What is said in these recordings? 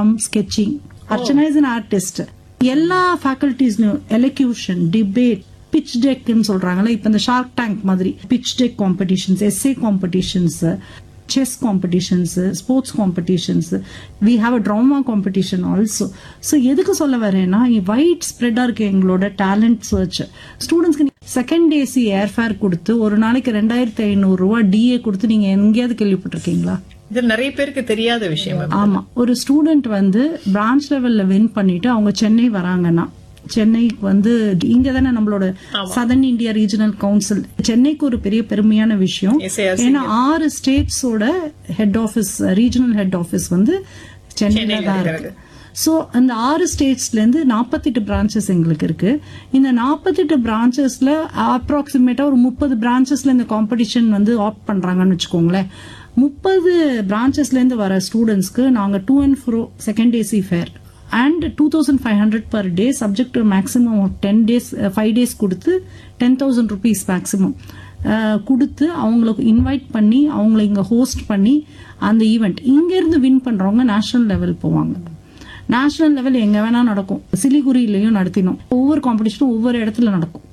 From sketching Archana is an artist எல்லா ஃபேக்கல்டிஸ்லயும் elocution debate pitch டெக்னு சொல்றாங்கல்ல இப்ப இந்த ஷார்க் டேங்க் மாதிரி pitch deck competitions essay competitions chess competitions sports competitions we have a drama competition also so எதுக்கு சொல்ல வரேன்னா வைட் ஸ்ப்ரெட்டா இருக்கு எங்களோட டேலண்ட் சர்ச் ஸ்டூடெண்ட்ஸ்க்கு செகண்ட் ஏசி ஏர்ஃபேர் கொடுத்து ஒரு நாளைக்கு ரெண்டாயிரத்தி ஐநூறு ரூபா டிஏ கொடுத்து நீங்க எங்கேயாவது கேள்விப்பட்டிருக்கீங்களா இது நிறைய பேருக்கு தெரியாத விஷயம் மேம் ஆமா ஒரு ஸ்டூடெண்ட் வந்து பிரான்ச் லெவல்ல வின் பண்ணிட்டு அவங்க சென்னை வராங்கன்னா சென்னைக்கு வந்து இங்க தானே நம்மளோட சதர்ன் இந்தியா ரீஜனல் கவுன்சில் சென்னைக்கு ஒரு பெரிய பெருமையான விஷயம் SARC. ஏன்னா ஆறு ஸ்டேட்ஸோட head office regional head office வந்து சென்னையில தான் இருக்கு சோ அந்த ஆறு ஸ்டேட்ஸ்ல இருந்து நாற்பத்தெட்டு பிரான்ச்சஸ் எங்களுக்கு இருக்கு இந்த நாற்பத்தெட்டு பிரான்ச்சஸ்ல அப்ராக்சிமேட்டா ஒரு முப்பது பிரான்ச்சஸ்ல இந்த காம்படிஷன் வந்து ஆப்ட் பண்றாங்கன்னு வச்சுக்கோங்களேன் முப்பது பிரான்ச்சஸ்ல இருந்து வர ஸ்டூடெண்ட்ஸ்க்கு நாங்க to and fro second AC fare and two thousand five hundred per day subject to maximum of ten days five days கொடுத்து டென் தௌசண்ட் ருபீஸ் மேக்ஸிமம் கொடுத்து அவங்களுக்கு இன்வைட் பண்ணி அவங்கள இங்க ஹோஸ்ட் பண்ணி அந்த ஈவெண்ட் இங்க இருந்து வின் பண்றவங்க நேஷனல் லெவல் போவாங்க நேஷனல் லெவல் எங்க வேணா நடக்கும் சிலிகுரியிலயும் நடத்தினோம் ஒவ்வொரு காம்படிஷனும் ஒவ்வொரு இடத்துல நடக்கும்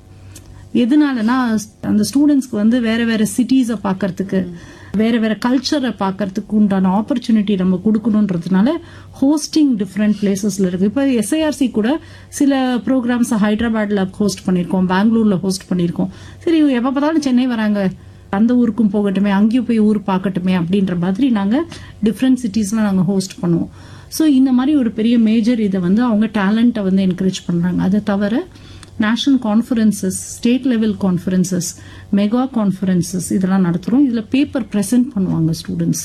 எதனாலனா அந்த ஸ்டூடெண்ட்ஸ்க்கு வந்து வேற வேற சிட்டிஸை பார்க்கறதுக்கு வேற வேற கல்ச்சரை பார்க்கறதுக்கு உண்டான ஆப்பர்ச்சுனிட்டி நம்ம கொடுக்கணுன்றதுனால ஹோஸ்டிங் டிஃப்ரெண்ட் பிளேசஸ்ல இருக்கு இப்போ எஸ்ஐஆர்சி கூட சில ப்ரோக்ராம்ஸ் ஹைதராபாத்ல ஹோஸ்ட் பண்ணியிருக்கோம் பெங்களூர்ல ஹோஸ்ட் பண்ணியிருக்கோம் சரி எப்ப பார்த்தாலும் சென்னை வராங்க அந்த ஊருக்கும் போகட்டுமே அங்கேயும் போய் ஊர் பார்க்கட்டுமே அப்படின்ற மாதிரி நாங்க டிஃப்ரெண்ட் சிட்டிஸ்ல நாங்க ஹோஸ்ட் பண்ணுவோம் ஸோ இந்த மாதிரி ஒரு பெரிய மேஜர் இதை வந்து அவங்க டேலண்ட்டை வந்து என்கரேஜ் பண்றாங்க அதை தவிர national conferences state level conferences mega conferences இதெல்லாம் நடத்துறோம் இதுல பேப்பர் பிரசன்ட் பண்ணுவாங்க ஸ்டூடெண்ட்ஸ்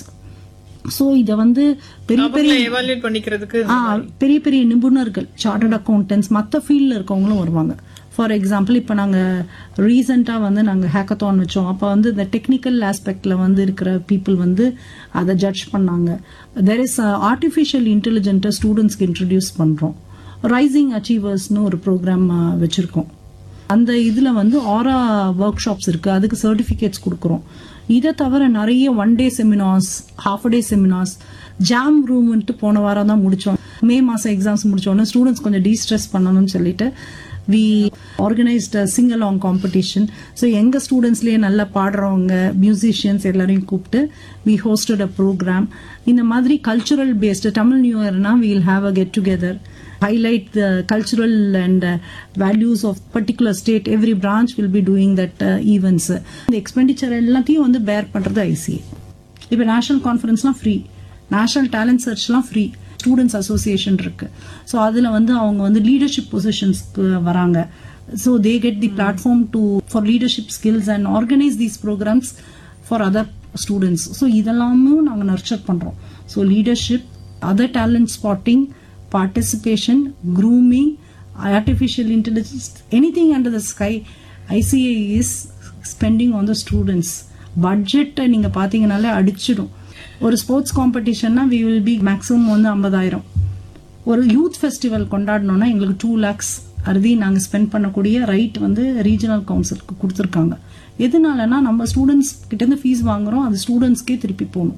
ஸோ இதை வந்து பெரிய பெரிய அவங்கள எவாலுவேட் பண்ணிக்கிறதுக்கு ஆ, பெரிய பெரிய நிபுணர்கள் சார்ட்டர்ட் அக்கௌண்டன்ஸ் மற்ற ஃபீல்டில் இருக்கவங்களும் வருவாங்க ஃபார் எக்ஸாம்பிள் இப்போ நாங்கள் ரீசெண்டாக வந்து நாங்கள் ஹேக்கத்தான் வச்சோம் அப்போ வந்து இந்த டெக்னிக்கல் ஆஸ்பெக்டில் வந்து இருக்கிற பீப்புள் வந்து அதை ஜட்ஜ் பண்ணாங்க தெர் இஸ் ஆர்டிஃபிஷியல் இன்டெலிஜென்ட்டை ஸ்டூடெண்ட்ஸ்க்கு இன்ட்ரடியூஸ் பண்ணுறோம் ரைசிங் அச்சீவர்ஸ்னு ஒரு ப்ரோக்ராம் வச்சுருக்கோம் அந்த இதுல வந்து ஆரா ஒர்க் ஷாப்ஸ் இருக்கு அதுக்கு சர்டிபிகேட்ஸ் கொடுக்குறோம் இதை தவிர நிறைய one day seminars half day seminars jam ரூம்ன்ட்டு போன வாரம் தான் முடிச்சோம் மே மாசம் எக்ஸாம்ஸ் முடிச்சோன்னு ஸ்டூடெண்ட்ஸ் கொஞ்சம் டீஸ்ட்ரெஸ் பண்ணணும்னு சொல்லிட்டு வி ஆர்கனைஸ்ட் சிங்கிள் ஆங் காம்படிஷன் ஸோ எங்க ஸ்டூடெண்ட்ஸ்லயே நல்லா பாடுறவங்க மியூசிஷியன்ஸ் எல்லாரையும் கூப்பிட்டு வி ஹோஸ்டட் அ ப்ரோக்ராம் இந்த மாதிரி கல்ச்சுரல் பேஸ்டு தமிழ் நியூ இயர்னா we'll have a get together highlight the cultural and uh, values of particular state every branch will be doing that uh, events இந்த expenditure எல்லாத்தையும் வந்து bear பண்றது ICA இப்போ national கான்ஃபரன்ஸ்லாம் free national talent சர்ச்லாம் free students association இருக்கு so அதில் வந்து அவங்க வந்து லீடர்ஷிப் பொசிஷன்ஸ்க்கு வராங்க so they get the platform to for leadership skills and organise these programmes for other students so இதெல்லாமும் நாங்கள் நர்ச்சர் பண்ணுறோம் so leadership other talent spotting participation, grooming, artificial intelligence, anything under the sky, ICA is spending on the students. பட்ஜெட்டை நீங்க பாத்தீங்கனாலே அடிச்சிடும் ஒரு sports காம்படிஷன்னா we will be maximum வந்து ஐம்பதாயிரம் ஒரு யூத் ஃபெஸ்டிவல் கொண்டாடணும்னா எங்களுக்கு டூ லேக்ஸ் அறுதி நாங்க ஸ்பெண்ட் பண்ணக்கூடிய ரைட் வந்து ரீஜனல் கவுன்சிலுக்கு கொடுத்துருக்காங்க எதனாலனா நம்ம ஸ்டூடெண்ட்ஸ் கிட்ட இருந்து ஃபீஸ் வாங்குறோம் அது ஸ்டூடெண்ட்ஸ்க்கே திருப்பி போகணும்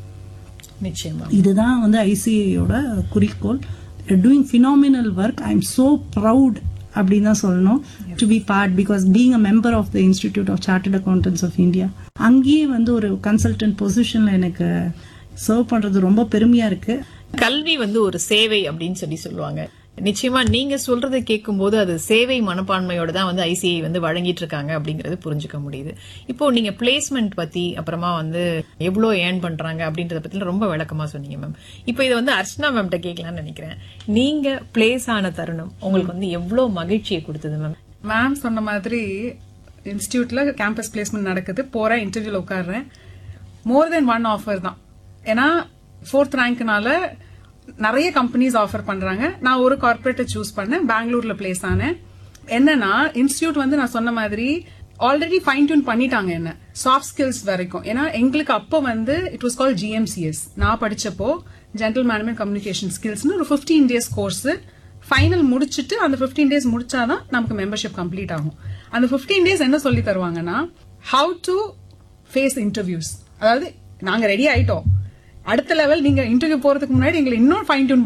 நிச்சயமா இதுதான் வந்து ஐசிஐயோட குறிக்கோள் doing phenomenal work I am so proud அப்படின்னு தான் சொல்லணும் to be part because being a member of the institute of chartered accountants of India அங்கேயே வந்து ஒரு கன்சல்டன்ட் பொசிஷன்ல எனக்கு சர்வ் பண்றது ரொம்ப பெருமையா இருக்கு கல்வி வந்து ஒரு சேவை அப்படின்னு சொல்லி சொல்லுவாங்க நிச்சயமா நீங்க சொல்றதை கேட்கும்போது அது சேவை மனப்பான்மையோட தான் வந்து ஐசிஐ வந்து வழங்கிட்டு இருக்காங்க அப்படிங்கறது புரிஞ்சுக்க முடியுது இப்போ நீங்க பிளேஸ்மெண்ட் பத்தி அப்புறமா வந்து எவ்வளவு ஏர்ன் பண்றாங்க அப்படின்றத பத்தி ரொம்ப விளக்கமா சொன்னீங்க மேம் இப்போ இதை வந்து அர்ச்சனா மேம்கிட்ட கேட்கலாம்னு நினைக்கிறேன் நீங்க பிளேஸ் ஆன தருணம் உங்களுக்கு வந்து எவ்வளவு மகிழ்ச்சியை கொடுத்தது மேம் மேம் சொன்ன மாதிரி இன்ஸ்டியூட்ல கேம்பஸ் பிளேஸ்மெண்ட் நடக்குது போறேன் இன்டர்வியூல உட்காடுறேன் மோர் தென் ஒன் ஆஃபர் தான் ஏன்னா ஃபோர்த் ரேங்க்னால நிறைய கம்பெனிஸ் ஆஃபர் பண்றாங்க நான் ஒரு கார்பரேட்டை சூஸ் பண்ணேன் பெங்களூர்ல பிளேஸ் ஆனேன் என்னன்னா இன்ஸ்டியூட் வந்து நான் சொன்ன மாதிரி ஆல்ரெடி ஃபைன் டியூன் பண்ணிட்டாங்க என்ன சாஃப்ட் ஸ்கில்ஸ் வரைக்கும் ஏன்னா எங்களுக்கு அப்போ வந்து இட் வாஸ் கால் ஜிஎம்சிஎஸ் நான் படிச்சப்போ ஜென்ரல் மேனேஜ்மெண்ட் கம்யூனிகேஷன் ஸ்கில்ஸ்னு ஒரு 15 டேஸ் கோர்ஸ் ஃபைனல் முடிச்சிட்டு அந்த 15 டேஸ் முடிச்சாதான் நமக்கு மெம்பர்ஷிப் கம்ப்ளீட் ஆகும் அந்த 15 டேஸ் என்ன சொல்லி தருவாங்கன்னா ஹவு டு ஃபேஸ் இன்டர்வியூஸ் அதாவது நாங்க ரெடி ஆயிட்டோம் அடுத்த லெவல் நீங்க இன்டர்வியூ போறதுக்கு முன்னாடி எங்களை இன்னும் ஃபைன் டியூன்